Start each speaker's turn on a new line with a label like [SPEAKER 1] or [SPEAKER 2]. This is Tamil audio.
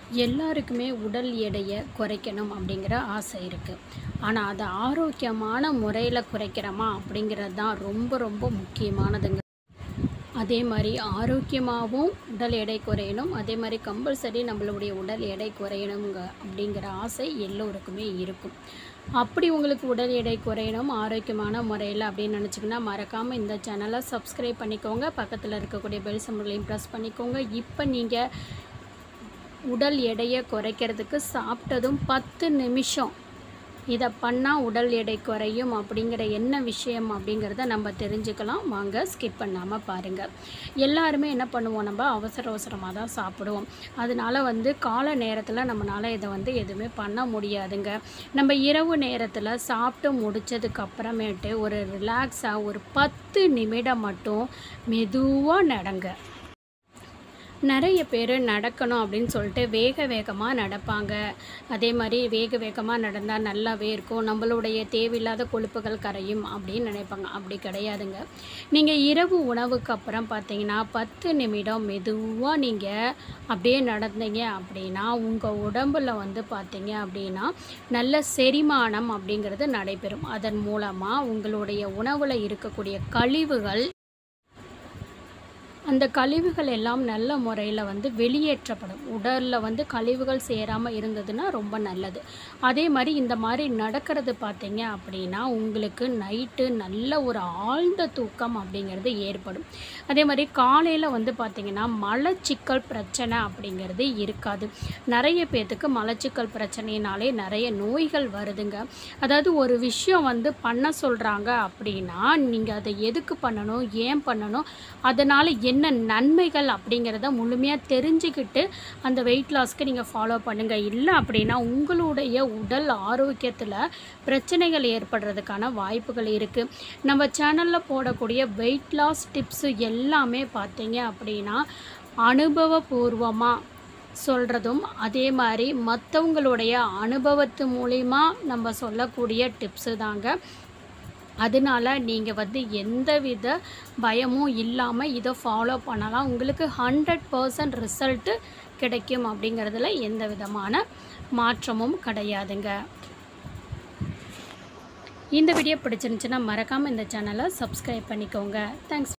[SPEAKER 1] எல்லாருக்குமே உடல் எடையை குறைக்கணும் அப்படிங்கிற ஆசை இருக்குது ஆனால் அதை ஆரோக்கியமான முறையில் குறைக்கிறோமா அப்படிங்கிறது தான் ரொம்ப ரொம்ப முக்கியமானதுங்க அதே மாதிரி ஆரோக்கியமாகவும் உடல் எடை குறையணும் அதே மாதிரி கம்பல்சரி நம்மளுடைய உடல் எடை குறையணுங்க அப்படிங்கிற ஆசை எல்லோருக்குமே இருக்கும் அப்படி உங்களுக்கு உடல் எடை குறையணும் ஆரோக்கியமான முறையில் அப்படின்னு நினச்சிங்கன்னா மறக்காமல் இந்த சேனலை சப்ஸ்கிரைப் பண்ணிக்கோங்க பக்கத்தில் இருக்கக்கூடிய பெல் சிம்பிளையும் ப்ரெஸ் பண்ணிக்கோங்க இப்போ நீங்கள் உடல் எடையை குறைக்கிறதுக்கு சாப்பிட்டதும் பத்து நிமிஷம் இதை பண்ணால் உடல் எடை குறையும் அப்படிங்கிற என்ன விஷயம் அப்படிங்கிறத நம்ம தெரிஞ்சுக்கலாம் வாங்க ஸ்கிப் பண்ணாமல் பாருங்கள் எல்லாருமே என்ன பண்ணுவோம் நம்ம அவசர அவசரமாக தான் சாப்பிடுவோம் அதனால வந்து கால நேரத்தில் நம்மளால் இதை வந்து எதுவுமே பண்ண முடியாதுங்க நம்ம இரவு நேரத்தில் சாப்பிட்டு முடிச்சதுக்கு அப்புறமேட்டு ஒரு ரிலாக்ஸாக ஒரு பத்து நிமிடம் மட்டும் மெதுவாக நடங்க நிறைய பேர் நடக்கணும் அப்படின்னு சொல்லிட்டு வேக வேகமாக நடப்பாங்க அதே மாதிரி வேக வேகமாக நடந்தால் நல்லாவே இருக்கும் நம்மளுடைய தேவையில்லாத கொழுப்புகள் கரையும் அப்படின்னு நினைப்பாங்க அப்படி கிடையாதுங்க நீங்கள் இரவு உணவுக்கு அப்புறம் பார்த்தீங்கன்னா பத்து நிமிடம் மெதுவாக நீங்கள் அப்படியே நடந்தீங்க அப்படின்னா உங்கள் உடம்புல வந்து பார்த்தீங்க அப்படின்னா நல்ல செரிமானம் அப்படிங்கிறது நடைபெறும் அதன் மூலமாக உங்களுடைய உணவில் இருக்கக்கூடிய கழிவுகள் அந்த கழிவுகள் எல்லாம் நல்ல முறையில் வந்து வெளியேற்றப்படும் உடலில் வந்து கழிவுகள் சேராமல் இருந்ததுன்னா ரொம்ப நல்லது அதே மாதிரி இந்த மாதிரி நடக்கிறது பார்த்தீங்க அப்படின்னா உங்களுக்கு நைட்டு நல்ல ஒரு ஆழ்ந்த தூக்கம் அப்படிங்கிறது ஏற்படும் அதே மாதிரி காலையில் வந்து பார்த்திங்கன்னா மலச்சிக்கல் பிரச்சனை அப்படிங்கிறது இருக்காது நிறைய பேர்த்துக்கு மலச்சிக்கல் பிரச்சனையினாலே நிறைய நோய்கள் வருதுங்க அதாவது ஒரு விஷயம் வந்து பண்ண சொல்கிறாங்க அப்படின்னா நீங்கள் அதை எதுக்கு பண்ணணும் ஏன் பண்ணணும் அதனால் என்ன நன்மைகள் அப்படிங்கிறத முழுமையாக தெரிஞ்சுக்கிட்டு அந்த வெயிட் லாஸ்க்கு நீங்கள் ஃபாலோ பண்ணுங்கள் இல்லை அப்படின்னா உங்களுடைய உடல் ஆரோக்கியத்தில் பிரச்சனைகள் ஏற்படுறதுக்கான வாய்ப்புகள் இருக்குது நம்ம சேனலில் போடக்கூடிய வெயிட் லாஸ் டிப்ஸு எல்லாமே பார்த்தீங்க அப்படின்னா அனுபவபூர்வமாக சொல்கிறதும் அதே மாதிரி மற்றவங்களுடைய அனுபவத்து மூலிமா நம்ம சொல்லக்கூடிய டிப்ஸு தாங்க அதனால நீங்கள் வந்து எந்தவித பயமும் இல்லாமல் இதை ஃபாலோ பண்ணலாம் உங்களுக்கு ஹண்ட்ரட் பர்சன்ட் ரிசல்ட்டு கிடைக்கும் அப்படிங்கிறதுல எந்த விதமான மாற்றமும் கிடையாதுங்க இந்த வீடியோ பிடிச்சிருந்துச்சுன்னா மறக்காமல் இந்த சேனலை சப்ஸ்கிரைப் பண்ணிக்கோங்க தேங்க்ஸ்